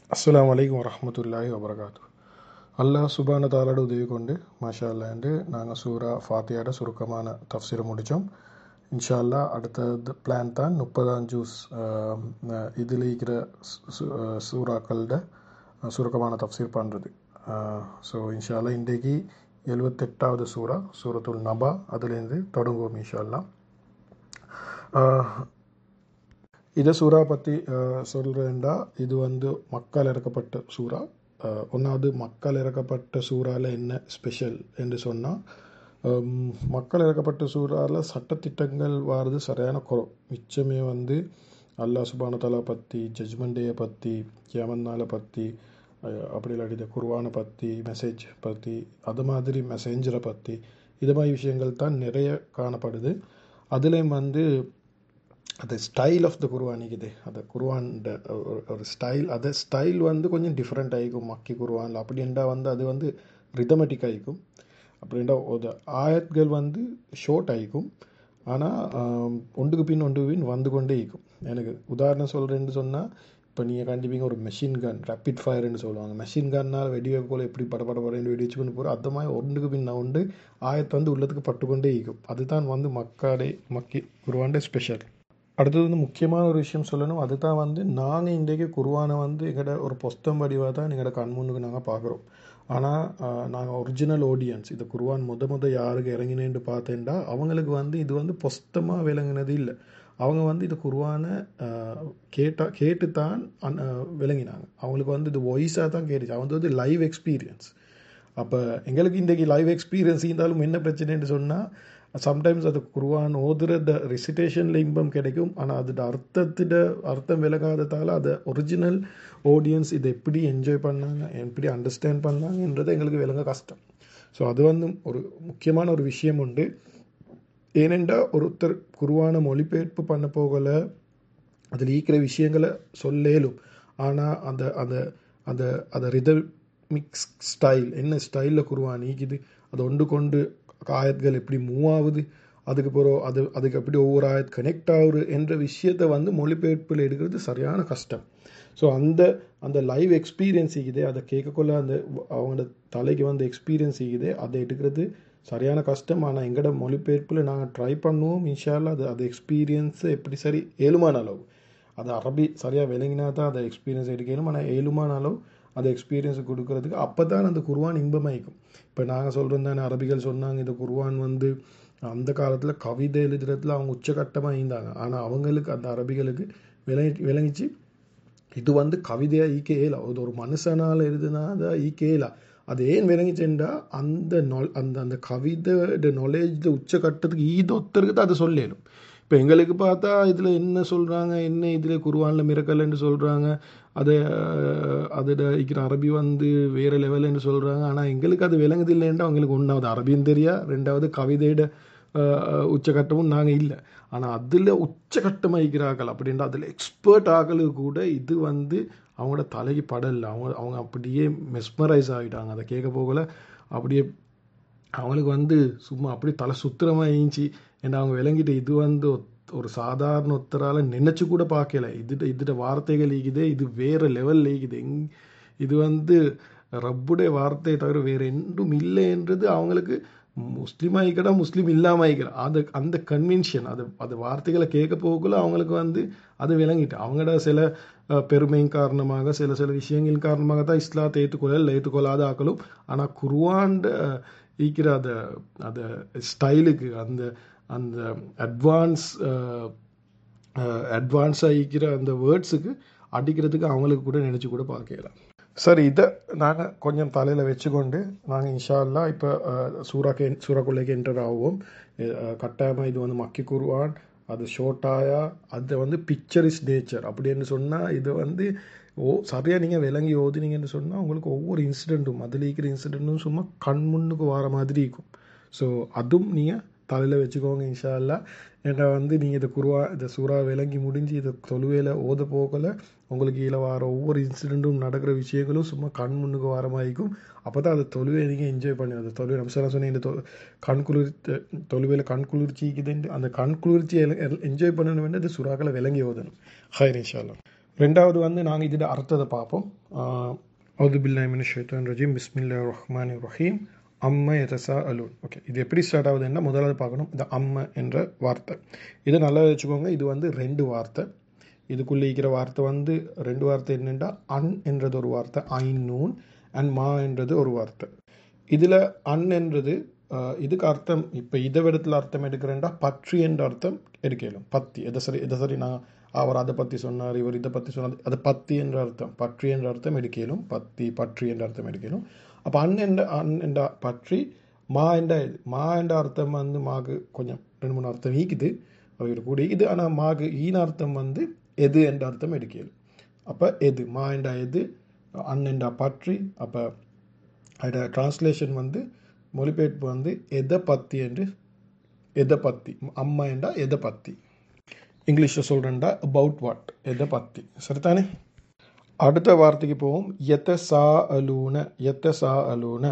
அஸ்ஸலாமு அலைக்கும் வரஹ்மத்துல்லாஹி வபரகாத்து அல்லாஹ் சுபான தாலாட உதவி கொண்டு மாஷா அல்லாண்டு நாங்கள் சூரா ஃபாத்தியாட சுருக்கமான தஃப்சீரை முடித்தோம் இன்ஷா அல்லாஹ் அடுத்த பிளான் தான் முப்பதாம் ஜூஸ் இதில் இருக்கிற சு- சு- சூறாக்களோட சுருக்கமான தஃப்சீர் பண்ணுறது ஸோ இன்ஷா அல்லாஹ் இன்றைக்கு எழுபத்தெட்டாவது சூறா சூரத்துல் நபா அதுலேருந்து தொடங்குவோம் இன்ஷா அல்லாஹ் ஆஹ் இதை சூறா பற்றி சொல்கிறேன்டா இது வந்து மக்கள் இறக்கப்பட்ட சூறா அஹ், ஒன்றாவது மக்கள் இறக்கப்பட்ட சூறாவில் என்ன ஸ்பெஷல் என்று சொன்னால் மக்கள் இறக்கப்பட்ட சூறாவில் சட்டத்திட்டங்கள் வாரது சரியான குறம் மிச்சமே வந்து அல்லாஹ் சுபான தலா பற்றி ஜட்ஜ்மெண்ட் டேயை பற்றி கியாமத் நாளை பற்றி அஹ், அப்படி இல்லாட்டி இந்த குர்வானை பற்றி மெசேஜ் பற்றி அது மாதிரி மெசேஞ்சரை பற்றி இது மாதிரி விஷயங்கள் தான் நிறைய காணப்படுது அதுலேயும் வந்து அது ஸ்டைல் ஆஃப் த குருவான் இருக்குது அந்த குருவான் ஒரு ஸ்டைல் அது ஸ்டைல் வந்து கொஞ்சம் டிஃப்ரெண்ட் ஆகிக்கும் மக்கி குருவான் அப்படின்டா வந்து அது வந்து ரிதமெட்டிக் ஆகிக்கும் அப்படின்டா ஒரு ஆயத்கள் வந்து ஷோர்ட் ஆகிக்கும் ஆனால் ஒன்றுக்கு பின் ஒன்றுக்கு பின் வந்து கொண்டே இருக்கும் எனக்கு உதாரணம் சொல்கிறேன்னு சொன்னால் இப்போ நீங்கள் கண்டிப்பாக ஒரு மெஷின் கன் ரேப்பிட் ஃபயர்னு சொல்லுவாங்க மெஷின் கன்னால் வெடி வைக்கோல எப்படி பட பட படன்னு வெடி வச்சு பண்ணி போகிறோம் அது மாதிரி ஒன்றுக்கு பின்ன உண்டு ஆயத்தை வந்து உள்ளத்துக்கு பட்டுக்கொண்டே இருக்கும் அதுதான் வந்து மக்காடே மக்கி குருவாண்டே ஸ்பெஷல் அடுத்தது வந்து முக்கியமான ஒரு விஷயம் சொல்லணும் அதுதான் வந்து நாங்கள் இன்றைக்கு குருவானை வந்து எங்களோட ஒரு பொஸ்தம் வடிவாக தான் எங்களோட கண் முன்னுக்கு நாங்கள் பார்க்குறோம் ஆனால் நாங்கள் ஒரிஜினல் ஆடியன்ஸ் இது குருவான் முத முத யாருக்கு இறங்கினேன்னு பார்த்தேன்டா அவங்களுக்கு வந்து இது வந்து பொஸ்தமாக விளங்கினது இல்லை அவங்க வந்து இது குருவானை கேட்டா கேட்டு தான் அன்- ஆஹ் விளங்கினாங்க அவங்களுக்கு வந்து இது வாய்ஸாக தான் கேட்டுச்சு அவங்க வந்து லைவ் எக்ஸ்பீரியன்ஸ் அப்போ எங்களுக்கு இன்றைக்கி லைவ் எக்ஸ்பீரியன்ஸ் இருந்தாலும் என்ன பிரச்சனைன்னு சொன்னால் சம்டைம்ஸ் அது குருவான் ஓதுறத ரெசிடேஷனில் இன்பம் கிடைக்கும் ஆனால் அதோட அர்த்தத்திட அர்த்தம் விலகாததால் அதை ஒரிஜினல் ஆடியன்ஸ் இதை எப்படி என்ஜாய் பண்ணாங்க எப்படி அண்டர்ஸ்டாண்ட் பண்ணாங்கன்றது எங்களுக்கு விளங்க கஷ்டம் ஸோ அது வந்து ஒரு முக்கியமான ஒரு விஷயம் உண்டு ஏனென்றா ஒருத்தர் குருவான மொழிபெயர்ப்பு பண்ண போகல அதில் ஈக்கிற விஷயங்களை சொல்லேலும் ஆனால் அந்த அந்த அந்த அந்த ரிதமிக்ஸ் ஸ்டைல் என்ன ஸ்டைலில் குருவான் ஈக்குது அதை ஒன்று கொண்டு ஆயத்கள் எப்படி மூவ் ஆகுது அதுக்கு பிறகு அது அதுக்கு எப்படி ஒவ்வொரு ஆயத் கனெக்ட் ஆகுது என்ற விஷயத்தை வந்து மொழிபெயர்ப்பில் எடுக்கிறது சரியான கஷ்டம் ஸோ அந்த அந்த லைவ் எக்ஸ்பீரியன்ஸ் இருக்குது அதை கேட்கக்குள்ள அந்த அவங்களோட தலைக்கு வந்து எக்ஸ்பீரியன்ஸ் இருக்குது அதை எடுக்கிறது சரியான கஷ்டம் ஆனால் எங்களோட மொழிபெயர்ப்பில் நாங்கள் ட்ரை பண்ணுவோம் இன்ஷால்லா அது அது எக்ஸ்பீரியன்ஸு எப்படி சரி ஏழுமான அளவு அது அரபி சரியாக விளங்கினா தான் அதை எக்ஸ்பீரியன்ஸ் எடுக்கணும் ஆனால் ஏழுமான அளவு அந்த எக்ஸ்பீரியன்ஸ் கொடுக்கறதுக்கு அப்போ தான் அந்த குர்வான் இன்பமாயிக்கும் இப்போ நாங்கள் சொல்கிறோம் தானே அரபிகள் சொன்னாங்க இந்த குர்வான் வந்து அந்த காலத்தில் கவிதை எழுதுறதுல அவங்க உச்சகட்டமாக இருந்தாங்க ஆனால் அவங்களுக்கு அந்த அரபிகளுக்கு விளங்கி விளங்கிச்சு இது வந்து கவிதையாக ஈக்க இயலா அது ஒரு மனுஷனால் எழுதுனா தான் ஈக்க இயலா அது ஏன் விளங்கிச்சேன்டா அந்த நொல் அந்த அந்த கவிதையோட நாலேஜில் உச்சக்கட்டத்துக்கு ஈதொத்தருக்கு தான் அதை சொல்லிடும் இப்போ எங்களுக்கு பார்த்தா இதில் என்ன சொல்கிறாங்க என்ன இதில் குருவானில் மிரக்கல்னு சொல்கிறாங்க அதை அதில் இருக்கிற அரபி வந்து வேறு லெவல்னு சொல்கிறாங்க ஆனால் எங்களுக்கு அது விளங்குது இல்லைன்றா அவங்களுக்கு ஒன்றாவது அரபியும் தெரியா ரெண்டாவது கவிதையோட அஹ், உச்சகட்டமும் நாங்கள் இல்லை ஆனால் அதில் உச்சகட்டமாக இருக்கிறார்கள் அப்படின்ட்டு அதில் எக்ஸ்பர்ட் ஆகலுக்கு கூட இது வந்து அவங்களோட தலைக்கு படல அவங்க அவங்க அப்படியே மெஸ்மரைஸ் ஆகிட்டாங்க அதை கேட்க போகல அப்படியே அவங்களுக்கு வந்து சும்மா அப்படியே தலை சுத்திரமாக இருந்துச்சு ஏன்னா அவங்க விளங்கிட்டு இது வந்து ஒத்- ஒரு சாதாரண ஒருத்தரால் நினச்சி கூட பார்க்கல இதுட இதுட வார்த்தைகள் ஈக்குது இது வேறு லெவலில் ஈக்குது எங் இது வந்து ரப்புடைய வார்த்தையை தவிர வேறு என்றும் இல்லைன்றது அவங்களுக்கு முஸ்லீம் ஆகிக்கடா முஸ்லீம் இல்லாமல் ஆகிக்கிறா அந்த அந்த கன்வின்ஷன் அது அது வார்த்தைகளை கேட்க போகக்குள்ள அவங்களுக்கு வந்து அது விளங்கிட்டு அவங்களோட சில அஹ், பெருமையின் காரணமாக சில சில விஷயங்களின் காரணமாக தான் இஸ்லாத்தை ஏற்றுக்கொள்ள இல்லை ஏற்றுக்கொள்ளாத ஆக்களும் ஆனால் குருவாண்ட ஈக்கிற அந்த அந்த ஸ்டைலுக்கு அந்த அந்த அட்வான்ஸ் அட்வான்ஸாக ஈக்கிற அந்த வேர்ட்ஸுக்கு அடிக்கிறதுக்கு அவங்களுக்கு கூட நினச்சி கூட பார்க்கலாம் சரி இதை நாங்கள் கொஞ்சம் தலையில் வச்சுக்கொண்டு நாங்கள் இன்ஷா அல்லாஹ் இப்போ சூறாக்கு சூறாக்குள்ளைக்கு என்டர் ஆகுவோம் கட்டாயமாக இது வந்து மக்கி குருவான் அது ஷோர்ட்டாயா அது வந்து பிக்சர் இஸ் நேச்சர் அப்படின்னு சொன்னால் இது வந்து ஓ சரியாக நீங்கள் விளங்கி ஓதுனீங்கன்னு சொன்னால் உங்களுக்கு ஒவ்வொரு இன்சிடெண்ட்டும் அதில் இருக்கிற இன்சிடெண்ட்டும் சும்மா கண் முன்னுக்கு வர மாதிரி இருக்கும் ஸோ அதுவும் நீங்கள் தலையில் வச்சுக்கோங்க இன்ஷா அல்லா ஏன்னா வந்து நீங்கள் இதை குருவா இந்த சூறா விளங்கி முடிஞ்சு இதை தொழுவையில் ஓத போகல உங்களுக்கு கீழே வர ஒவ்வொரு இன்சிடெண்ட்டும் நடக்கிற விஷயங்களும் சும்மா கண் முன்னுக்கு வர மாதிரி இருக்கும் அப்போ தான் அந்த தொழுவையை நீங்கள் என்ஜாய் பண்ணி அந்த தொழுவை நம்ம சொல்ல சொன்னேன் இந்த தொ கண் குளிர் தொழுவையில் கண் குளிர்ச்சிக்குதுன்ட்டு அந்த கண் குளிர்ச்சியை என்ஜாய் பண்ணணும் வேண்டிய இந்த சுறாக்களை விளங்கி ஓதணும் ஹைர் இன்ஷா அல்லா ரெண்டாவது வந்து நாங்கள் இதோட அர்த்தத்தை பார்ப்போம் அவுது பில்லாமின் ஷேத்தான் ரஜீம் பிஸ்மில்லா ரஹ்மான் ரஹீம் அம்ம எதசா அலூன் ஓகே இது எப்படி ஸ்டார்ட் ஆகுதுன்னா முதலாவது பார்க்கணும் இந்த அம்ம என்ற வார்த்தை இதை நல்லா வச்சுக்கோங்க இது வந்து ரெண்டு வார்த்தை இதுக்குள்ளே இருக்கிற வார்த்தை வந்து ரெண்டு வார்த்தை என்னென்னா அன் என்றது ஒரு வார்த்தை ஐன் நூன் அண்ட் மா என்றது ஒரு வார்த்தை இதில் அன் என்றது ஆஹ், இதுக்கு அர்த்தம் இப்போ இதை விடத்தில் அர்த்தம் எடுக்கிறேன்டா பற்றி என்ற அர்த்தம் எடுக்கலாம் பத்தி எதை சரி எதை சரி நான் அவர் அதை பற்றி சொன்னார் இவர் இதை பற்றி சொன்னார் அது பத்தி என்ற அர்த்தம் பற்றி என்ற அர்த்தம் எடுக்கலும் பத்தி பற்றி என்ற அர்த்தம் எடுக்கலும் அப்போ அன் என்ற அன் என்ற பற்றி மா என்ற இது மா என்ற அர்த்தம் வந்து மாக்கு கொஞ்சம் ரெண்டு மூணு அர்த்தம் ஈக்குது அவர் கூட இது ஆனால் மாக்கு ஈன அர்த்தம் வந்து எது என்ற அர்த்தம் எடுக்கலும் அப்போ எது மா என்ற எது அன் என்ற பற்றி அப்போ அதோட டிரான்ஸ்லேஷன் வந்து மொழிபெயர்ப்பு வந்து எதை பற்றி என்று எதை பற்றி அம்மா என்றா எதை பற்றி இங்கிலீஷில் சொல்கிறேன்டா அபவுட் வாட் எதை பற்றி சரிதானே அடுத்த வார்த்தைக்கு போவோம் எத்த சா அலூன எத்த சா அலூன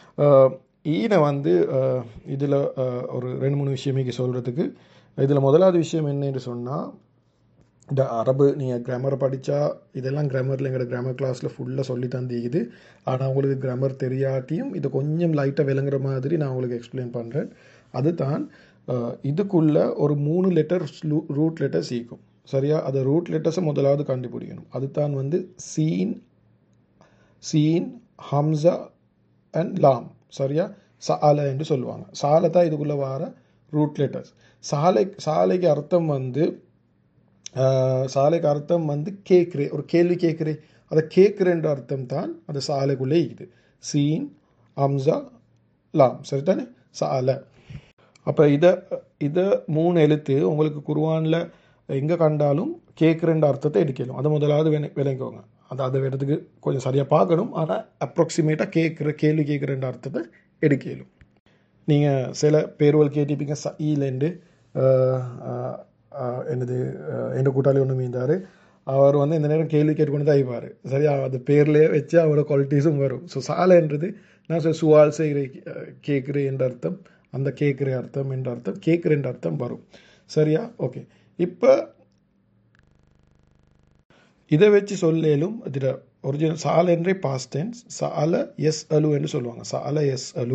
ஈனை வந்து இதில் ஒரு ரெண்டு மூணு விஷயமே சொல்கிறதுக்கு இதில் முதலாவது விஷயம் என்னன்னு சொன்னால் இந்த அரபு நீங்கள் கிராமரை படித்தா இதெல்லாம் கிராமரில் எங்களோட கிராமர் கிளாஸில் ஃபுல்லாக சொல்லி தந்திக்குது ஆனால் உங்களுக்கு கிராமர் தெரியாட்டியும் இது கொஞ்சம் லைட்டாக விளங்குற மாதிரி நான் உங்களுக்கு எக்ஸ்பிளைன் பண்ணுறேன் அதுதான் அஹ், இதுக்குள்ள ஒரு மூணு லெட்டர்ஸ் ரூட் லெட்டர்ஸ் ஈக்கும் சரியா அந்த ரூட் லெட்டர்ஸை முதலாவது கண்டுபிடிக்கணும் அதுதான் வந்து சீன் சீன் ஹம்சா அண்ட் லாம் சரியா சாலை என்று சொல்லுவாங்க சாலை தான் இதுக்குள்ளே வர ரூட் லெட்டர்ஸ் சாலை சாலைக்கு அர்த்தம் வந்து ஆஹ், சாலைக்கு அர்த்தம் வந்து கேட்குறே ஒரு கேள்வி கேட்குறே அதை கேட்குறேன்ற அர்த்தம் தான் அது சாலைக்குள்ளே இருக்குது சீன் ஹம்சா லாம் சரிதானே சாலை அப்போ இதை இதை மூணு எழுத்து உங்களுக்கு குருவானில் எங்கே கண்டாலும் கேட்குறேன்ற அர்த்தத்தை எடுக்கணும் அதை முதலாவது விளை விளங்குவாங்க அது அதை எடுத்துக்கு கொஞ்சம் சரியாக பார்க்கணும் ஆனால் அப்ராக்சிமேட்டாக கேட்குற கேள்வி கேட்குறேன்ற அர்த்தத்தை எடுக்கலும் நீங்கள் சில பேர்வல் கேட்டிருப்பீங்க ச ஈலேண்டு என்னது அஹ், எந்த கூட்டாளி ஒன்று மீந்தார் அவர் வந்து இந்த நேரம் கேள்வி கேட்டுக்கொண்டு தான் ஆயிப்பார் சரியா அது பேர்லேயே வச்சு அவரோட குவாலிட்டிஸும் வரும் ஸோ சாலைன்றது நான் சொல் சுவால் செய்கிற கேட்குறேன் என்ற அர்த்தம் அந்த கேட்குற அர்த்தம் என்ற அர்த்தம் கேட்குற என்ற அர்த்தம் வரும் சரியா ஓகே இப்போ இதை வச்சு சொல்லேலும் இதில் ஒரிஜினல் சால என்றே பாஸ்ட் டென்ஸ் சால எஸ் அலு என்று சொல்லுவாங்க சால எஸ் அலு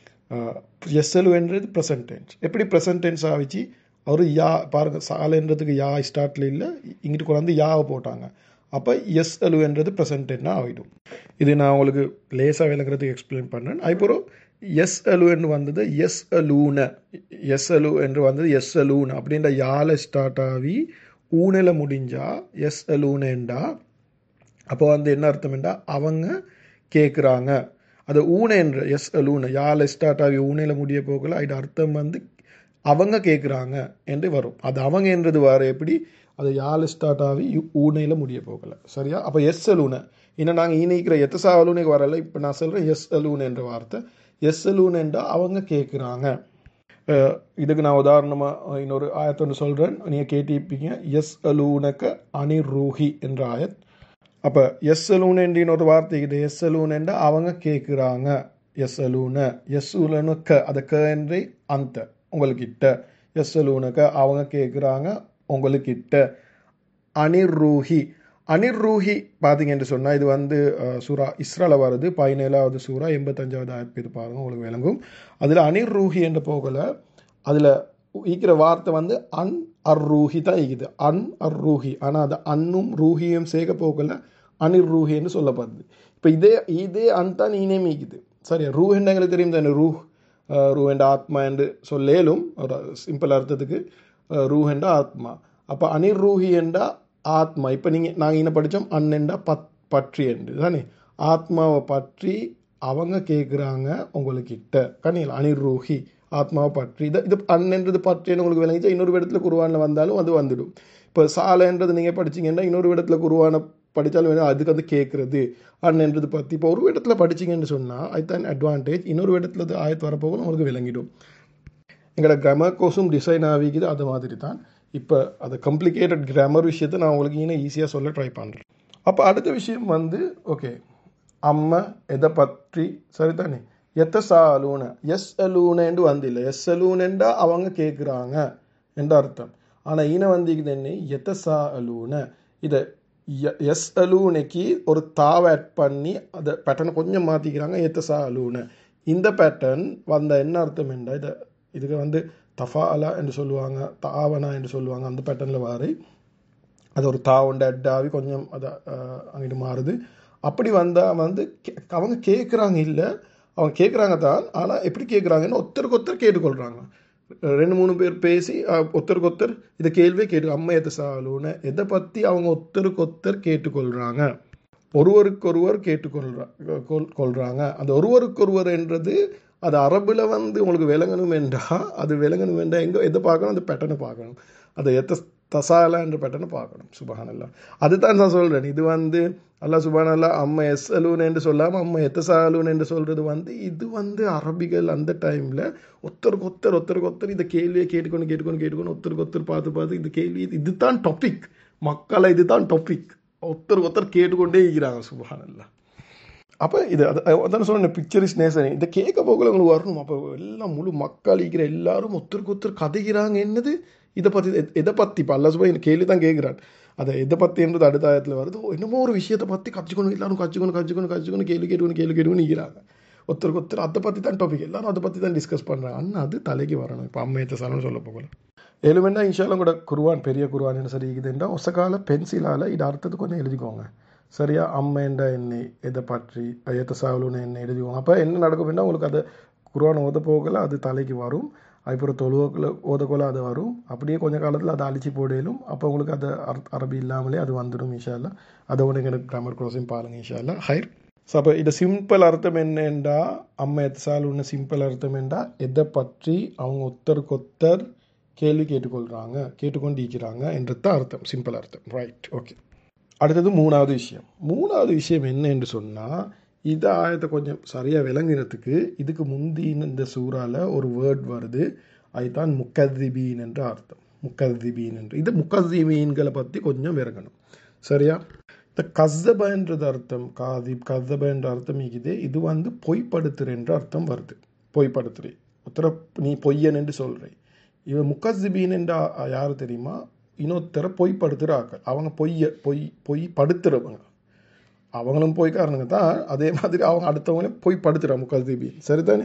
எஸ் அலு என்றது ப்ரெசன்ட் டென்ஸ் எப்படி ப்ரெசன்ட் டென்ஸ் ஆகிச்சு அவர் யா பாருங்க சாலைன்றதுக்கு யா ஸ்டார்ட்ல இல்லை இங்கிட்டு கொண்டாந்து யாவை போட்டாங்க அப்போ எஸ் அலு என்றது ப்ரெசன்ட் டென்னா ஆகிடும் இது நான் உங்களுக்கு லேசாக விளங்குறதுக்கு எக்ஸ்பிளைன் பண்ணுறேன் அதுக்கப்புறம் எஸ் அலு என்று வந்தது எஸ் அலூன எஸ் அலு என்று வந்தது எஸ் அலூன் அப்படின்ற யால ஸ்டார்ட் ஆகி ஊனில் முடிஞ்சா எஸ் அலூனேண்டா அப்போ வந்து என்ன அர்த்தம்டா அவங்க கேட்குறாங்க அது ஊனை என்ற எஸ் அலூன யால ஸ்டார்ட் ஆகி ஊனையில் முடிய போகல அது அர்த்தம் வந்து அவங்க கேட்குறாங்க என்று வரும் அது அவங்க என்றது வர எப்படி அது யாழ் ஸ்டார்ட் ஆகி ஊனையில் முடிய போகல சரியா அப்போ எஸ் அலூனை இன்னும் நாங்கள் இணைக்கிற எத்தசா அலூனுக்கு வரல இப்போ நான் சொல்கிறேன் எஸ் அலூன் என்ற வார்த்தை எஸ் அலூன் என்றால் அவங்க கேட்குறாங்க அஹ் இதுக்கு நான் உதாரணமாக இன்னொரு ஆயத்தை ஒன்று சொல்கிறேன் நீங்கள் கேட்டிருப்பீங்க எஸ் அலூனக்க அனிரூஹி என்ற ஆயத் அப்போ எஸ் அலூன் என்று ஒரு வார்த்தை இது எஸ் அலூன் என்ற அவங்க கேட்குறாங்க எஸ் அலூன எஸ் உலனு க அதை க என்றே அந்த உங்கள்கிட்ட எஸ் அலூனக்க அவங்க கேட்குறாங்க உங்களுக்கிட்ட அனிர்ரூஹி அனிர்ரூஹி பார்த்தீங்கன்னு சொன்னால் இது வந்து அஹ், சூரா இஸ்ரால வருது பதினேழாவது சூரா எண்பத்தஞ்சாவது ஆயிரத்தி இது பாருங்க உங்களுக்கு விளங்கும் அதில் அனிர்ரூஹி என்ற போகல அதில் ஈக்கிற வார்த்தை வந்து அன் அர் ரூஹி தான் ஈக்குது அன் அர் ரூஹி ஆனால் அது அன்னும் ரூஹியும் சேர்க்க போகல அனிர் ரூஹின்னு சொல்லப்படுது இப்போ இதே இதே அன் தான் நீனே மீக்குது சரியா ரூ எங்களுக்கு தெரியும் தானே ரூ ரூ என்ற ஆத்மா என்று சொல்லேலும் ஒரு சிம்பிள் அர்த்தத்துக்கு அஹ், ரூ என்ற ஆத்மா அப்போ அனிர் ரூஹி என்றா ஆத்மா இப்போ நீங்கள் நாங்கள் என்ன படித்தோம் அன்னெண்டா பத் பற்றி என்று தானே ஆத்மாவை பற்றி அவங்க கேட்குறாங்க உங்களுக்கிட்ட கண்ணியில் அனிர் ரூஹி ஆத்மாவை பற்றி இது இது அண்ணன்றது பற்றின்னு உங்களுக்கு விளங்கிச்சா இன்னொரு இடத்துல குருவானில் வந்தாலும் அது வந்துடும் இப்போ சாலைன்றது நீங்கள் படிச்சீங்கன்னா இன்னொரு இடத்துல குருவான படித்தாலும் வேணும் அதுக்கு வந்து கேட்குறது அண்ணன்றது பற்றி இப்போ ஒரு இடத்துல படிச்சீங்கன்னு சொன்னால் அதுதான் அட்வான்டேஜ் இன்னொரு இடத்துல அது ஆயத்து வரப்போகும் உங்களுக்கு விளங்கிடும் எங்களோட கிராமர் கோர்ஸும் டிசைன் ஆகிக்குது அது மாதிரி தான் இப்போ அது கம்ப்ளிகேட்டட் கிராமர் விஷயத்தை நான் உங்களுக்கு இன்னும் ஈஸியாக சொல்ல ட்ரை பண்ணுறேன் அப்போ அடுத்த விஷயம் வந்து ஓகே அம்மா எதை பற்றி சரிதானே எத்த சா அலூன எஸ் அலூனேண்டு வந்தில்லை எஸ் அலூனேண்டா அவங்க கேட்குறாங்க என்ற அர்த்தம் ஆனால் ஈன வந்திக்குது என்ன எத்த சா அலூன இதை எஸ் அலூனைக்கு ஒரு தாவை ஆட் பண்ணி அதை பேட்டர்னை கொஞ்சம் மாற்றிக்கிறாங்க ஏத்த சா அலூனை இந்த பேட்டர்ன் வந்த என்ன அர்த்தம் என்றா இதை இதுக்கு வந்து தஃபா அலா என்று சொல்லுவாங்க தாவனா என்று சொல்லுவாங்க அந்த பேட்டர்னில் வாரி அது ஒரு தா உண்டு அட்டாவி கொஞ்சம் அதை அங்கிட்டு மாறுது அப்படி வந்தால் வந்து கே- அவங்க கேட்குறாங்க இல்லை அவங்க கேட்குறாங்க தான் ஆனால் எப்படி கேட்குறாங்கன்னு ஒருத்தருக்கு ஒருத்தர் கேட்டுக்கொள்கிறாங்க ரெண்டு மூணு பேர் பேசி அஹ், ஒருத்தருக்கு ஒருத்தர் இதை கேள்வியே கேட்டு அம்மா எத்த சாலுன்னு எதை பற்றி அவங்க ஒருத்தருக்கு ஒருத்தர் கேட்டுக்கொள்கிறாங்க ஒருவருக்கொருவர் கேட்டுக்கொள்றா கொள்- கொள்றாங்க அந்த ஒருவருக்கொருவர் என்றது அது அரபில் வந்து உங்களுக்கு விளங்கணும் என்றா அது விளங்கணும் என்றா எங்கே எதை பார்க்கணும் அந்த பேட்டர்னை பார்க்கணும் அதை எத்த தசாலா என்ற பேட்டர்னை பார்க்கணும் சுபஹானல்லா அதுதான் நான் சொல்கிறேன் இது வந்து அல்லாஹ் சுபானல்லா அம்மா எஸ் அலூன் என்று சொல்லாமல் அம்மா எத்தசாலூன் என்று சொல்கிறது வந்து இது வந்து அரபிகள் அந்த டைமில் ஒருத்தருக்கு ஒருத்தர் ஒருத்தருக்கு ஒருத்தர் இந்த கேள்வியை கேட்டுக்கொண்டு கேட்டுக்கொண்டு கேட்டுக்கொண்டு ஒருத்தருக்கு ஒருத்தர் பார்த்து பார்த்து இந்த கேள்வி இதுதான் டாபிக் மக்களை இதுதான் டாபிக் ஒருத்தருக்கு ஒருத்தர் கேட்டுக்கொண்டே இருக்கிறாங்க சுபஹானல்லா அப்போ இது அது அதான் சொன்னேன் பிக்சர் இஸ் நேசன் இதை கேட்க போகல உங்களுக்கு வரணும் அப்போ எல்லாம் முழு மக்கள் இருக்கிற எல்லாரும் ஒருத்தருக்கு ஒருத்தர் கதைக்கிறாங்க என்னது இதை பற்றி எதை பற்றி இப்போ அல்ல சுபா இந்த கேள்வி தான் கேட்குறான் அதை எதை பற்றின்றது அடுத்த ஆயத்தில் வருது ஓ, என்னமோ ஒரு விஷயத்தை பற்றி கற்றுக்கணும் எல்லாரும் கற்றுக்கணும் கற்றுக்கணும் கற்றுக்கணும் கேள்வி கேட்டுக்கணும் கேள்வி கேட்டுக்கணும் நிற்கிறாங்க ஒருத்தருக்கு ஒருத்தர் அதை பற்றி தான் டாபிக் எல்லாரும் அதை பற்றி தான் டிஸ்கஸ் பண்ணுறாங்க அண்ணா அது தலைக்கு வரணும் இப்போ அம்மையத்தை சாலம் சொல்ல போகல எலுமெண்டா இன்ஷாலும் கூட குருவான் பெரிய குருவான் சரி இதுண்டா ஒசகால பென்சிலால் இது அர்த்தத்தை கொஞ்சம் எழுதிக்கோங்க சரியா அம்மேண்டா எண்ணெய் எதை பற்றி ஏத்த சாவலுன்னு எண்ணெய் எழுதிக்கோங்க அப்போ என்ன நடக்கும் உங்களுக்கு அது குருவான் ஓத போகல அது தலைக்கு வரும் அதுக்கப்புறம் தொழுவக்குள்ள ஓதக்கோல அது வரும் அப்படியே கொஞ்ச காலத்தில் அதை அழிச்சு போடையிலும் அப்போ உங்களுக்கு அது அர்த்- அரபி இல்லாமலே அது வந்துடும் இன்ஷால்லா அதை ஒன்று எனக்கு கிராமர் க்ரோஸையும் பாருங்க இன்ஷால்லா ஹைர் ஸோ அப்போ இது சிம்பிள் அர்த்தம் என்னென்றா அம்மா எத்தால் ஒன்று சிம்பிள் அர்த்தம் என்றா எதை பற்றி அவங்க ஒத்தருக்கு ஒத்தர் கேள்வி கேட்டுக்கொள்கிறாங்க கேட்டுக்கொண்டு இருக்கிறாங்க என்றது தான் அர்த்தம் சிம்பிள் அர்த்தம் ரைட் ஓகே அடுத்தது மூணாவது விஷயம் மூணாவது விஷயம் என்ன என்று சொன்னால் இந்த ஆயத்தை கொஞ்சம் சரியாக விளங்குறதுக்கு இதுக்கு முந்தின இந்த சூறால ஒரு வேர்ட் வருது அதுதான் முக்கதிபீன் என்ற அர்த்தம் முக்கதிபீன் என்று இது முக்கதிபீன்களை பற்றி கொஞ்சம் விளங்கணும் சரியா இந்த கஸ்தபன்றது அர்த்தம் காதிப் கஸ்தப என்ற அர்த்தம் இருக்குது இது வந்து பொய்ப்படுத்துற என்ற அர்த்தம் வருது பொய்ப்படுத்துறே ஒருத்தர நீ பொய்யன் என்று சொல்கிறேன் இவன் முக்கசிபீன் என்ற யார் தெரியுமா இன்னொருத்தரை பொய்ப்படுத்துகிற ஆக்கள் அவங்க பொய்ய பொய் பொய் படுத்துறவங்க அவங்களும் பொய்க்காரனுங்க தான் அதே மாதிரி அவங்க அடுத்தவங்களையும் பொய் படுத்துகிறாங்க முக்கசிபீன் சரிதானே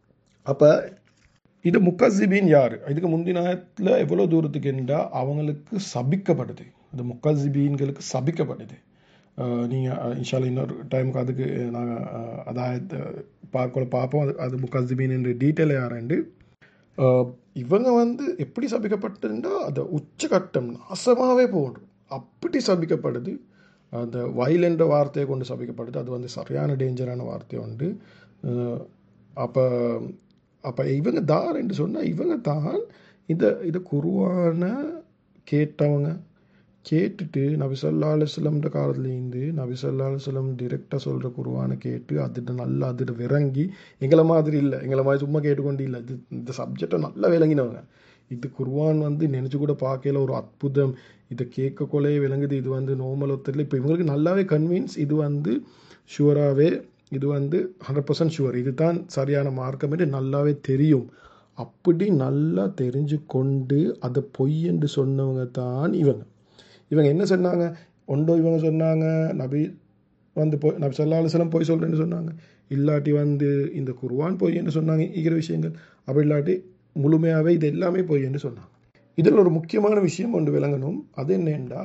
அப்போ இது முக்கசிபீன் யார் இதுக்கு முந்தினத்தில் எவ்வளோ தூரத்துக்கு என்றால் அவங்களுக்கு சபிக்கப்படுது இந்த முக்கசிபீன்களுக்கு சபிக்கப்படுது நீங்கள் இன்ஷால்ல இன்னொரு டைமுக்கு அதுக்கு நாங்கள் அதாவது பார்க்கல பார்ப்போம் அது அது முக்கசிபீன் என்று டீட்டெயில் யாருண்டு ஆஹ் இவங்க வந்து எப்படி சபிக்கப்பட்டுண்டா அந்த உச்சகட்டம் நாசமாகவே போடும் அப்படி சபிக்கப்படுது அந்த வயல் என்ற வார்த்தையை கொண்டு சபிக்கப்படுது அது வந்து சரியான டேஞ்சரான வார்த்தை உண்டு அப்போ அப்போ இவங்க தார் என்று சொன்னால் இவங்க தான் இந்த இது குருவான கேட்டவங்க கேட்டுட்டு நபி ஸல்லல்லாஹு அலைஹி வஸல்லம்ன்ற காலத்துலேருந்து நபி ஸல்லல்லாஹு அலைஹி வஸல்லம் டிரெக்டாக சொல்கிற குருவானை கேட்டு அதுட்டு நல்லா அதுட்டு விறங்கி எங்களை மாதிரி இல்லை எங்களை மாதிரி சும்மா கேட்டுக்கொண்டு இல்லை இது இந்த சப்ஜெக்டை நல்லா விளங்கினவங்க இது குர்வான் வந்து நினச்சி கூட பார்க்கல ஒரு அற்புதம் இதை கேட்கக்கொள்ளே விளங்குது இது வந்து நோமல் ஒத்தரில் இப்போ இவங்களுக்கு நல்லாவே கன்வின்ஸ் இது வந்து ஷுவராகவே இது வந்து ஹண்ட்ரட் பர்சன்ட் ஷுவர் இதுதான் சரியான மார்க்கம் என்று நல்லாவே தெரியும் அப்படி நல்லா தெரிஞ்சு கொண்டு அதை பொய் என்று சொன்னவங்க தான் இவங்க இவங்க என்ன சொன்னாங்க ஒன்றோ இவங்க சொன்னாங்க நபி வந்து போய் நபி சல்லா அலுவலம் போய் சொல்கிறேன்னு சொன்னாங்க இல்லாட்டி வந்து இந்த குர்வான் பொய் என்று சொன்னாங்க இருக்கிற விஷயங்கள் அப்படி இல்லாட்டி முழுமையாகவே இது எல்லாமே பொய் என்று சொன்னாங்க இதில் ஒரு முக்கியமான விஷயம் ஒன்று விளங்கணும் அது என்னென்னா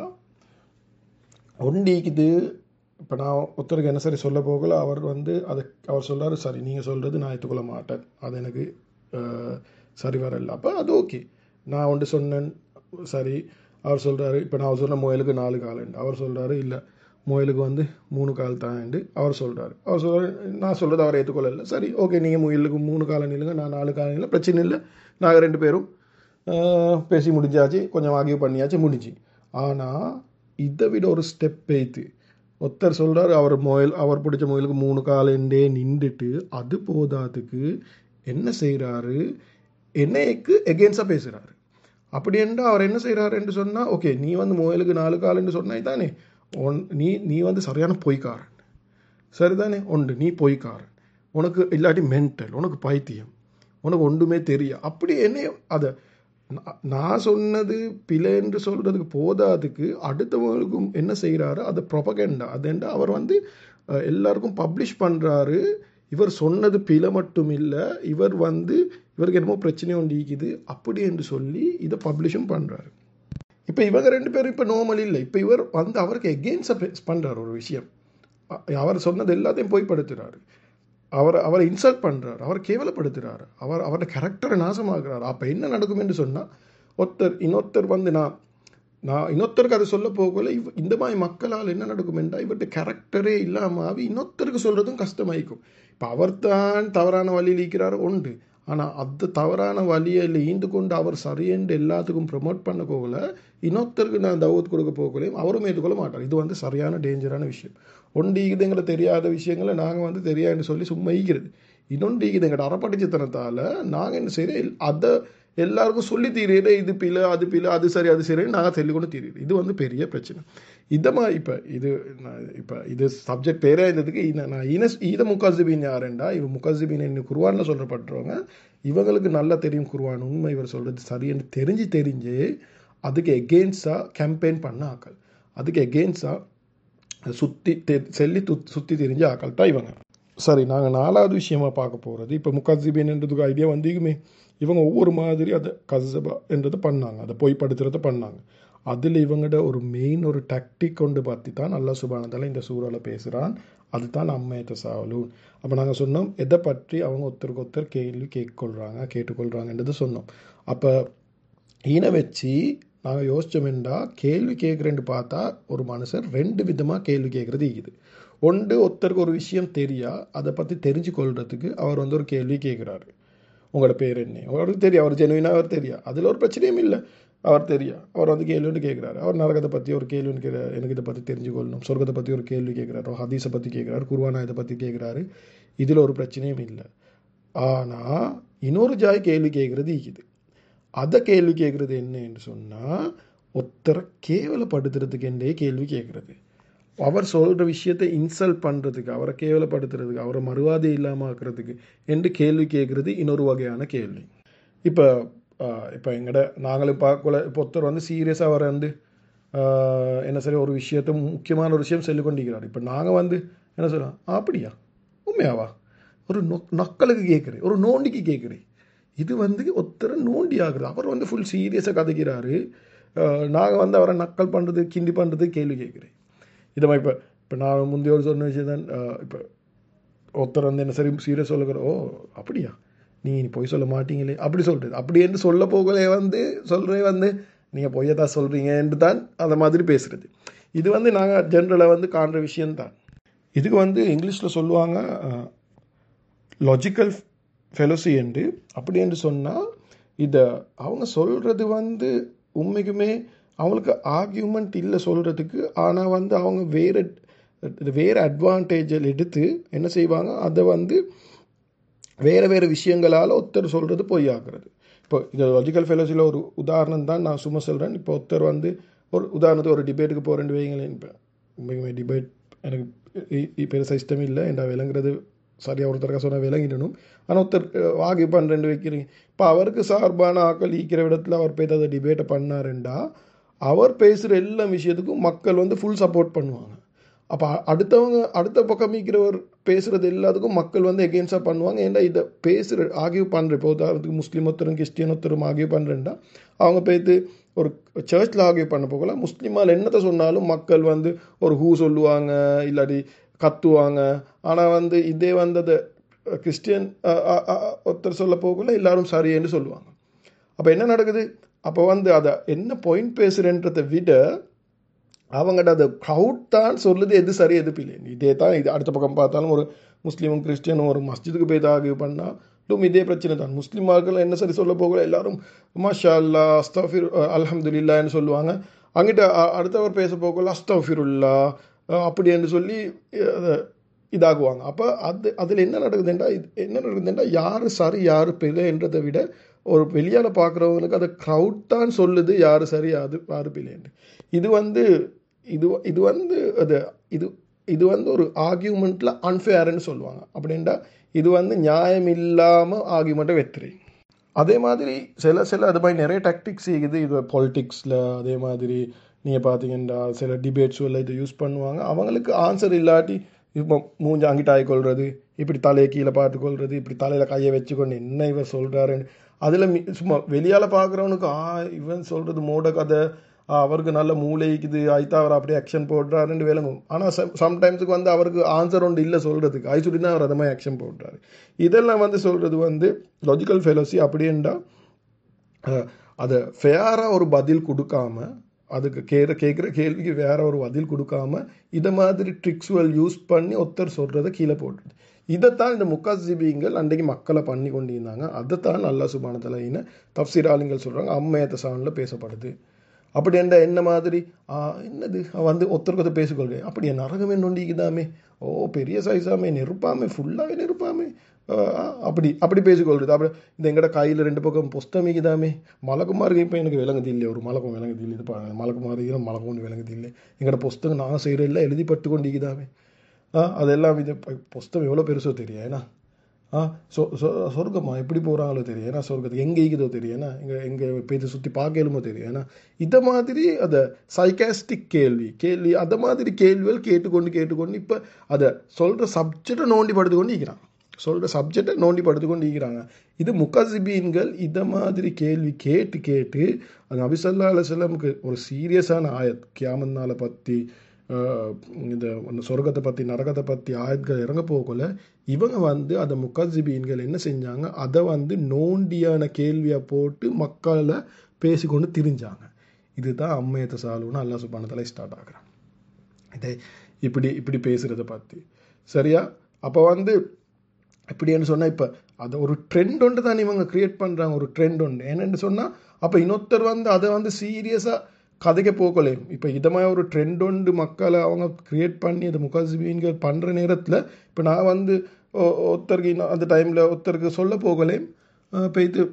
ஒண்டிக்குது இப்போ நான் ஒருத்தருக்கு என்ன சரி சொல்ல போகல அவர் வந்து அதை அவர் சொல்றாரு சரி நீங்கள் சொல்கிறது நான் ஏற்றுக்கொள்ள மாட்டேன் அது எனக்கு அஹ், சரி வரல அப்போ அது ஓகே நான் ஒன்று சொன்னேன் சரி அவர் சொல்கிறாரு இப்போ நான் சொன்ன முயலுக்கு நாலு காலண்டு அவர் சொல்கிறாரு இல்லை முயலுக்கு வந்து மூணு கால் தாண்டு அவர் சொல்கிறாரு அவர் சொல்கிறாரு நான் சொல்கிறது அவர் ஏற்றுக்கொள்ளல சரி ஓகே நீங்கள் முயலுக்கு மூணு காலம் நில்லுங்க நான் நாலு காலம் இல்லை பிரச்சனை இல்லை நாங்கள் ரெண்டு பேரும் ஆஹ், பேசி முடிஞ்சாச்சு கொஞ்சம் ஆகிய பண்ணியாச்சு முடிஞ்சு ஆனால் இதை விட ஒரு ஸ்டெப் எய்த்து ஒருத்தர் சொல்கிறார் அவர் முயல் அவர் பிடிச்ச முயலுக்கு மூணு காலண்டே நின்றுட்டு அது போதாதுக்கு என்ன செய்கிறாரு என்னைக்கு எகென்ஸ்டாக பேசுகிறாரு அப்படி என்றால் அவர் என்ன செய்கிறாரு என்று சொன்னால் ஓகே நீ வந்து முயலுக்கு நாலு கால் என்று சொன்னாய் தானே ஒன் நீ நீ வந்து சரியான பொய்க்காரன் சரிதானே ஒன்று நீ பொய்க்காரன் உனக்கு இல்லாட்டி மென்டல் உனக்கு பைத்தியம் உனக்கு ஒன்றுமே தெரியும் அப்படி என்ன அதை நான் நான் சொன்னது பிழை என்று சொல்கிறதுக்கு போதாதுக்கு அடுத்தவங்களுக்கும் என்ன செய்கிறாரு அது ப்ரொபகண்டா அதுண்டா அவர் வந்து அஹ், எல்லாருக்கும் பப்ளிஷ் பண்ணுறாரு இவர் சொன்னது பிழை மட்டும் இல்லை இவர் வந்து இவருக்கு என்னமோ பிரச்சனை ஒன்று இருக்குது அப்படி என்று சொல்லி இதை பப்ளிஷும் பண்ணுறாரு இப்போ இவங்க ரெண்டு பேரும் இப்போ நார்மல் இல்லை இப்போ இவர் வந்து அவருக்கு எகெயின்ஸ்டாக பண்ணுறாரு ஒரு விஷயம் அ- அவர் சொன்னது எல்லாத்தையும் பொய்ப்படுத்துறாரு அவர் அவரை இன்சல்ட் பண்ணுறாரு அவர் கேவலப்படுத்துறாரு அவர் அவரோட கேரக்டரை நாசமாக்குறாரு அப்போ என்ன நடக்கும் என்று சொன்னால் ஒருத்தர் இன்னொருத்தர் வந்து நான் நான் இன்னொருத்தருக்கு அதை சொல்ல போகல இவ் இந்த மாதிரி மக்களால் என்ன நடக்கும் என்றால் இவர்கிட்ட கேரக்டரே இல்லாமல் ஆவி இன்னொருத்தருக்கு சொல்கிறதும் கஷ்டமாயிக்கும் இப்போ அவர் தான் தவறான வழியில் இருக்கிறார் உண்டு ஆனால் அந்த தவறான வழியை ஈண்டு கொண்டு அவர் சரியென்று எல்லாத்துக்கும் ப்ரமோட் பண்ண போகல இன்னொருத்தருக்கு நான் தவத் கொடுக்க போகலையும் அவரும் ஏற்றுக்கொள்ள மாட்டார் இது வந்து சரியான டேஞ்சரான விஷயம் ஒன்று இதுங்கிற தெரியாத விஷயங்களை நாங்கள் வந்து தெரியாதுன்னு சொல்லி சும்மா ஈக்கிறது இன்னொன்று இது எங்கள்ட அறப்படிச்சத்தனத்தால் நாங்கள் என்ன செய்கிறோம் அதை எல்லாருக்கும் சொல்லி தீரியல இது பிழை அது பிழை அது சரி அது சரின்னு நாங்கள் சொல்லி கொண்டு தீரியுது இது வந்து பெரிய பிரச்சனை இதை மாதிரி இப்போ இது நான் இப்போ இது சப்ஜெக்ட் பேரே இருந்ததுக்கு இந்த- நான் ஈனஸ் ஈத முக்காசிபின் யாருண்டா இவன் முக்காசிபின் என்ன குருவானில் சொல்கிறப்பட்டுறவங்க இவங்களுக்கு நல்லா தெரியும் குருவான் உண்மை இவர் சொல்கிறது சரின்னு தெரிஞ்சு தெரிஞ்சு அதுக்கு எகெயின்ஸ்டாக கேம்பெயின் பண்ண ஆக்கள் அதுக்கு எகெயின்ஸ்டாக சுற்றி தெ செல்லி து சுற்றி தெரிஞ்ச ஆக்கள் தான் இவங்க சரி நாங்கள் நாலாவது விஷயமா பார்க்க போகிறது இப்போ முக்காசிபின்ன்றதுக்கு ஐடியா வந்தீங்குமே இவங்க ஒவ்வொரு மாதிரி அதை கசபா என்றதை பண்ணாங்க அதை பொய்ப்படுத்துறதை பண்ணாங்க அதில் இவங்கட ஒரு மெயின் ஒரு டாக்டிக் கொண்டு பார்த்து தான் அல்லா சுபானதால இந்த சூறாவில் பேசுகிறான் அதுதான் அம்மையத்த சாவலூன் அப்போ நாங்கள் சொன்னோம் எதை பற்றி அவங்க ஒருத்தருக்கு ஒருத்தர் கேள்வி கேட்கொள்கிறாங்க கேட்டுக்கொள்கிறாங்கன்றது சொன்னோம் அப்போ ஈன வச்சு நாங்கள் யோசிச்சோம்டா கேள்வி கேட்குறேன்னு பார்த்தா ஒரு மனுஷன் ரெண்டு விதமாக கேள்வி கேட்குறது இருக்குது ஒன்று ஒருத்தருக்கு ஒரு விஷயம் தெரியா அதை பற்றி தெரிஞ்சு கொள்றதுக்கு அவர் வந்து ஒரு கேள்வி கேட்குறாரு உங்களோட பேர் என்ன அவருக்கு தெரியும் அவர் ஜெனுவினாக அவர் தெரியும் அதில் ஒரு பிரச்சனையும் இல்லை அவர் தெரியும் அவர் வந்து கேள்வின்னு கேட்குறாரு அவர் நரகத்தை பற்றி ஒரு கேள்வின்னு கேட்குறாரு எனக்கு இதை பற்றி தெரிஞ்சுக்கொள்ளணும் சொர்க்கத்தை பற்றி ஒரு கேள்வி கேட்குறாரு ஹதீஸை பற்றி கேட்குறாரு குருவானா இதை பற்றி கேட்குறாரு இதில் ஒரு பிரச்சனையும் இல்லை ஆனால் இன்னொரு ஜாய் கேள்வி கேட்குறது இருக்குது அதை கேள்வி கேட்குறது என்ன என்று சொன்னால் ஒருத்தரை கேவலப்படுத்துறதுக்கு என்றே கேள்வி கேட்குறது அவர் சொல்கிற விஷயத்தை இன்சல்ட் பண்ணுறதுக்கு அவரை கேவலப்படுத்துறதுக்கு அவரை மறுவாதை இல்லாமல் ஆக்குறதுக்கு என்று கேள்வி கேட்குறது இன்னொரு வகையான கேள்வி இப்போ இப்போ எங்கட நாங்களும் பார்க்கல இப்போ ஒருத்தர் வந்து சீரியஸாக வர வந்து ஆஹ், என்ன சரி ஒரு விஷயத்தை முக்கியமான ஒரு விஷயம் சொல்லிக் கொண்டிருக்கிறார் இப்போ நாங்கள் வந்து என்ன சொல்கிறோம் அப்படியா உண்மையாவா ஒரு நொ நக்கலுக்கு கேட்குறேன் ஒரு நோண்டிக்கு கேட்குறேன் இது வந்து ஒருத்தர் நோண்டி ஆகுறது அவர் வந்து ஃபுல் சீரியஸாக கதைக்கிறாரு நாங்கள் வந்து அவரை நக்கல் பண்ணுறது கிண்டி பண்ணுறது கேள்வி கேட்குறேன் இதை மாதிரி இப்போ இப்போ நான் முந்தைய ஒரு சொன்ன விஷயம் தான் இப்போ ஒருத்தர் வந்து என்ன சரி சீரியஸ் சொல்லுகிற ஓ அப்படியா நீ நீ பொய் சொல்ல மாட்டீங்களே அப்படி சொல்கிறது அப்படி என்று சொல்ல போகலே வந்து சொல்கிறே வந்து நீங்கள் பொய்யை தான் சொல்கிறீங்கன்னு தான் அந்த மாதிரி பேசுகிறது இது வந்து நாங்கள் ஜென்ரலாக வந்து காண்ற விஷயம்தான் இதுக்கு வந்து இங்கிலீஷில் சொல்லுவாங்க லாஜிக்கல் ஃபெலோசி என்று அப்படி என்று சொன்னால் இதை அவங்க சொல்கிறது வந்து உண்மைக்குமே அவங்களுக்கு ஆர்கியூமெண்ட் இல்லை சொல்கிறதுக்கு ஆனால் வந்து அவங்க வேறு வேறு அட்வான்டேஜில் எடுத்து என்ன செய்வாங்க அதை வந்து வேறு வேறு விஷயங்களால் ஒருத்தர் சொல்கிறது பொய்யாக்குறது இப்போ இது லாஜிக்கல் ஃபெலோசியில் ஒரு உதாரணம் தான் நான் சும்மா சொல்கிறேன் இப்போ ஒருத்தர் வந்து ஒரு உதாரணத்துக்கு ஒரு டிபேட்டுக்கு போகிறேன்னு வைங்களேன் இப்போ உண்மைக்குமே டிபேட் எனக்கு பெருசாக இஷ்டம் இல்லை என்ற விளங்குறது சரியாக ஒருத்தருக்கா சொன்னால் விளங்கிடணும் ஆனால் ஒருத்தர் வாகி பண்ணுறேன்னு வைக்கிறீங்க இப்போ அவருக்கு சார்பான ஆக்கள் ஈக்கிற விடத்தில் அவர் போய் அதை டிபேட்டை பண்ணாருண்டா அவர் பேசுகிற எல்லா விஷயத்துக்கும் மக்கள் வந்து ஃபுல் சப்போர்ட் பண்ணுவாங்க அப்போ அடுத்தவங்க அடுத்த பக்கம் இருக்கிறவர் பேசுகிறது எல்லாத்துக்கும் மக்கள் வந்து எகெயின்ஸ்டாக பண்ணுவாங்க ஏன்னா இதை பேசுகிற ஆகிய பண்ணுற இப்போ உதாரணத்துக்கு முஸ்லீம் ஒருத்தரும் கிறிஸ்டியன் ஒருத்தரும் ஆகிய பண்ணுறேன்டா அவங்க போய்த்து ஒரு சர்ச்சில் ஆகிய பண்ண போகலாம் முஸ்லீமால் என்னத்தை சொன்னாலும் மக்கள் வந்து ஒரு ஹூ சொல்லுவாங்க இல்லாட்டி கத்துவாங்க ஆனால் வந்து இதே வந்து அதை கிறிஸ்டியன் ஒருத்தர் சொல்ல போகல எல்லாரும் சரியேன்னு சொல்லுவாங்க அப்போ என்ன நடக்குது அப்போ வந்து அதை என்ன பாயிண்ட் பேசுகிறேன்றதை விட அவங்கள்ட்ட அந்த க்ரௌட் தான் சொல்லுது எது சரி எது பிள்ளை இதே தான் இது அடுத்த பக்கம் பார்த்தாலும் ஒரு முஸ்லீமும் கிறிஸ்டியனும் ஒரு மஸ்ஜிதுக்கு போய் ஆகிய பண்ணாலும் இதே பிரச்சனை தான் முஸ்லீமார்கள் என்ன சரி சொல்ல போகல எல்லாரும் மாஷா அல்லா அஸ்தாஃபிர் அல்ஹம்துலில்லான்னு சொல்லுவாங்க அங்கிட்ட அடுத்தவர் பேச போகல அஸ்தாஃபிருல்லா அப்படி என்று சொல்லி இதாகுவாங்க அப்போ அது அதில் என்ன நடக்குதுன்றா இது என்ன நடக்குதுன்றா யார் சரி யார் பிழைன்றதை விட ஒரு வெளியால் பார்க்குறவங்களுக்கு அதை க்ரௌட் தான் சொல்லுது யார் சரி அது யார் பிழைன்னு இது வந்து இது இது வந்து அது இது இது வந்து ஒரு ஆர்கியூமெண்ட்டில் அன்ஃபேர்னு சொல்லுவாங்க அப்படின்டா இது வந்து நியாயம் இல்லாமல் ஆர்கியூமெண்ட்டை வெத்துறி அதே மாதிரி சில சில அது மாதிரி நிறைய டாக்டிக்ஸ் இருக்குது இது பாலிட்டிக்ஸில் அதே மாதிரி நீங்கள் பார்த்தீங்கன்னா சில டிபேட்ஸ் எல்லாம் இதை யூஸ் பண்ணுவாங்க அவங்களுக்கு ஆன்சர் இல்லாட்டி இப்போ மூஞ்சி அங்கிட்ட ஆகிக்கொள்றது இப்படி தலையை கீழே பார்த்துக்கொள்றது இப்படி தலையில் கையை வச்சுக்கொண்டு என்ன இவர் சொல்கிறாருன்னு அதில் சும்மா வெளியால் பார்க்குறவனுக்கு ஆ இவன் சொல்கிறது மூட கதை ஆ, அவருக்கு நல்ல மூளைக்குது ஐத்தா அவர் அப்படியே ஆக்ஷன் போடுறாருன்னு விளங்கும் ஆனால் சம்டைம்ஸுக்கு வந்து அவருக்கு ஆன்சர் ஒன்று இல்லை சொல்கிறதுக்கு ஐ சொல்லி தான் அவர் அதை மாதிரி ஆக்ஷன் போடுறாரு இதெல்லாம் வந்து சொல்கிறது வந்து லாஜிக்கல் ஃபெலோசி அப்படின்டா அஹ், அதை ஃபேராக ஒரு பதில் கொடுக்காம அதுக்கு கேட்குற கேட்குற கேள்விக்கு வேற ஒரு பதில் கொடுக்காம இதை மாதிரி ட்ரிக்ஸுவல் யூஸ் பண்ணி ஒருத்தர் சொல்கிறத கீழே போட்டுது இதைத்தான் இந்த முக்காசிபிங்கள் அன்றைக்கு மக்களை பண்ணி கொண்டிருந்தாங்க அதைத்தான் நல்லா சுபானத்தில் இன தப்சீர் ஆளுங்கள் சொல்கிறாங்க அம்மையத்த சானில் பேசப்படுது அப்படி என்ற என்ன மாதிரி ஆ, என்னது அவன் வந்து ஒருத்தருக்கு ஒருத்தர் பேசிக்கொள்கிறேன் அப்படி என் நரகமே நொண்டிக்குதாமே ஓ பெரிய சைஸாமே நெருப்பாமே ஃபுல்லாகவே நெருப்பாமே ஆ, அப்படி அப்படி பேசிக்கொள்றது அப்படி இந்த எங்கட கையில் ரெண்டு பக்கம் புஸ்தமிக்குதாமே மலக்குமாருக்கு இப்போ எனக்கு விளங்குது இல்லை ஒரு மலக்கம் விளங்குது இல்லை இது பாருங்க மலக்குமாரிக்கிற மலக்கம் ஒன்று விளங்குது இல்லை எங்கட புஸ்தகம் நான் செய்கிற எல்லாம் எழுதி பட்டு கொண்டிக்குதாமே ஆ அதெல்லாம் இது ப- புஸ்தகம் எவ்வளோ பெருசோ தெரியும் ஏன்னா ஆ சொ சொ சொர்க்கமா எப்படி போகிறாங்களோ தெரியும் ஏன்னா சொர்க்கத்துக்கு எங்கே இருக்குதோ தெரியும் ஏன்னா இங்கே எங்கே போய் சுற்றி பார்க்கலுமோ தெரியும் ஏன்னா இதை மாதிரி அதை சைக்காஸ்டிக் கேள்வி கேள்வி அதை மாதிரி கேள்விகள் கேட்டுக்கொண்டு கேட்டுக்கொண்டு இப்போ அதை சொல்கிற சப்ஜெக்டை நோண்டி படுத்து கொண்டு இருக்கிறான் சொல்கிற சப்ஜெக்டை நோண்டி படுத்து கொண்டு இருக்கிறாங்க இது முக்கசிபீன்கள் இதை மாதிரி கேள்வி கேட்டு கேட்டு அது நபிசல்லா அலுவலமுக்கு ஒரு சீரியஸான ஆயத் கியாமன்னால பற்றி இந்த அந்த சொர்க்கத்தை பற்றி நரகத்தை பற்றி ஆயத்கள் இறங்க போகல இவங்க வந்து அதை முக்கசிபீன்கள் என்ன செஞ்சாங்க அதை வந்து நோண்டியான கேள்வியை போட்டு மக்களை பேசிக்கொண்டு திரிஞ்சாங்க இதுதான் அம்மையத்தை சாலுன்னு அல்லா சுபானத்தில் ஸ்டார்ட் ஆகுறான் இதை இப்படி இப்படி பேசுகிறத பற்றி சரியா அப்போ வந்து எப்படின்னு சொன்னால் இப்போ அதை ஒரு ட்ரெண்ட் ஒன்று தான் இவங்க க்ரியேட் பண்ணுறாங்க ஒரு ட்ரெண்ட் ஒன்று என்னென்னு சொன்னால் அப்போ இன்னொருத்தர் வந்து அதை வந்து சீரியஸாக கதைக்க போகலே இப்போ இதை மாதிரி ஒரு ட்ரெண்ட் ஒன்று மக்களை அவங்க க்ரியேட் பண்ணி அது முகாசிபீன்கள் பண்ணுற நேரத்தில் இப்போ நான் வந்து ஒ- ஒருத்தருக்கு இன்னும் அந்த டைமில் ஒருத்தருக்கு சொல்ல போகலே இப்போ இது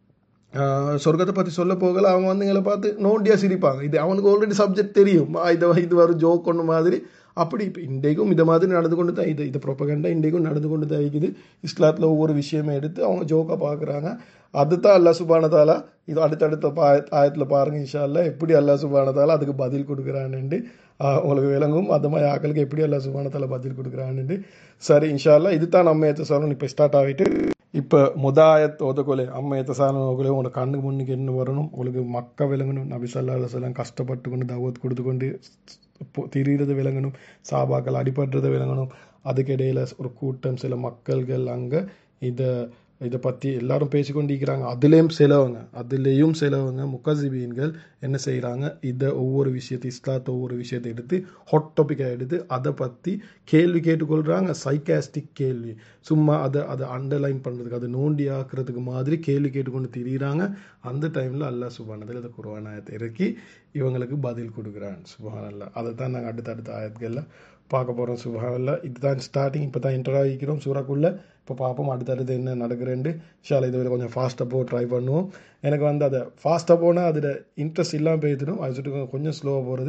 ஆஹ் சொர்க்கத்தை பற்றி சொல்ல போகல அவங்க வந்து எங்களை பார்த்து நோண்டியாக சிரிப்பாங்க இது அவனுக்கு ஆல்ரெடி சப்ஜெக்ட் தெரியும் ஆ, இது இது வரும் ஜோக் ஒன்று மாதிரி அப்படி இப்போ இன்றைக்கும் இந்த மாதிரி நடந்து கொண்டு தான் இது இது ப்ரொப்பகண்டா இன்றைக்கும் நடந்து கொண்டு தான் இருக்குது இஸ்லாத்தில் ஒவ்வொரு விஷயமே எடுத்து அவங்க ஜோக்காக பார்க்குறாங்க அதுதான் அல்லா சுபானதாலா இது அடுத்தடுத்த பா ஆயத்தில் பாருங்க இன்ஷா அல்லாஹ் எப்படி அல்லா சுபானதாலா அதுக்கு பதில் கொடுக்குறான்னுட்டு ஆஹ் உங்களுக்கு விளங்கும் அந்த மாதிரி ஆக்களுக்கு எப்படி அல்லா சுபானதாலா பதில் கொடுக்குறான்னுட்டு சரி இன்ஷா அல்லாஹ் இது தான் நம்ம ஏற்ற சொல்லணும் இப்போ ஸ்டார்ட் ஆகிட்டு இப்போ முதாயத் ஓதக்கொலை அம்மா எத்தசான ஓகலே உங்களோட கண்ணுக்கு முன்னுக்கு என்ன வரணும் உங்களுக்கு மக்க விளங்கணும் நபி சல்லா அலுவலாம் கஷ்டப்பட்டு கொண்டு தவத் கொடுத்து கொண்டு பொ- திரியிறது விளங்கணும் சாபாக்கள் அடிபடுறது விளங்கணும் அதுக்கிடையில் ஒரு கூட்டம் சில மக்கள்கள் அங்கே இதை இதை பற்றி எல்லாரும் பேசிக்கொண்டிருக்கிறாங்க அதுலேயும் சிலவங்க அதுலேயும் சிலவங்க முக்கசிபீன்கள் என்ன செய்கிறாங்க இதை ஒவ்வொரு விஷயத்தை இஸ்லாத்தை ஒவ்வொரு விஷயத்தை எடுத்து ஹாட் டாப்பிக்காக எடுத்து அதை பற்றி கேள்வி கேட்டுக்கொள்கிறாங்க சைக்காஸ்டிக் கேள்வி சும்மா அதை அதை அண்டர்லைன் பண்ணுறதுக்கு அதை நோண்டி ஆக்குறதுக்கு மாதிரி கேள்வி கேட்டுக்கொண்டு திரியிறாங்க அந்த டைமில் அல்லாஹ் சுபானதில் இந்த குர்ஆனாயத்தை இறக்கி இவங்களுக்கு பதில் கொடுக்குறான் சுபானல்லா அதை தான் நாங்கள் அடுத்த அடுத்த ஆயத்துகளில் பார்க்க போகிறோம் சுபானல்லா இதுதான் ஸ்டார்டிங் இப்போ தான் என்டர் ஆகிக்கிறோம் சூறாக்குள்ளே இப்போ பார்ப்போம் அடுத்தடுத்து என்ன நடக்குறேன்ட்டு ஷாலா இதுவரை கொஞ்சம் ஃபாஸ்ட்டாக போக ட்ரை பண்ணுவோம் எனக்கு வந்து அதை ஃபாஸ்ட்டாக போனால் அதில் இன்ட்ரெஸ்ட் இல்லாமல் போயிடும் அது சொல்லிட்டு கொஞ்சம் ஸ்லோவாக போகிறது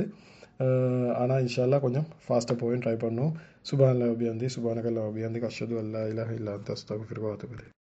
ஆனால் இன்ஷால்லா கொஞ்சம் ஃபாஸ்ட்டாக போய் ட்ரை பண்ணுவோம் சுபான் அபியாந்தி சுபானகல்லா அபியாந்தி கஷது அல்லா இலஹ இல்லா தஸ்தகு ஃபிர்வாத்து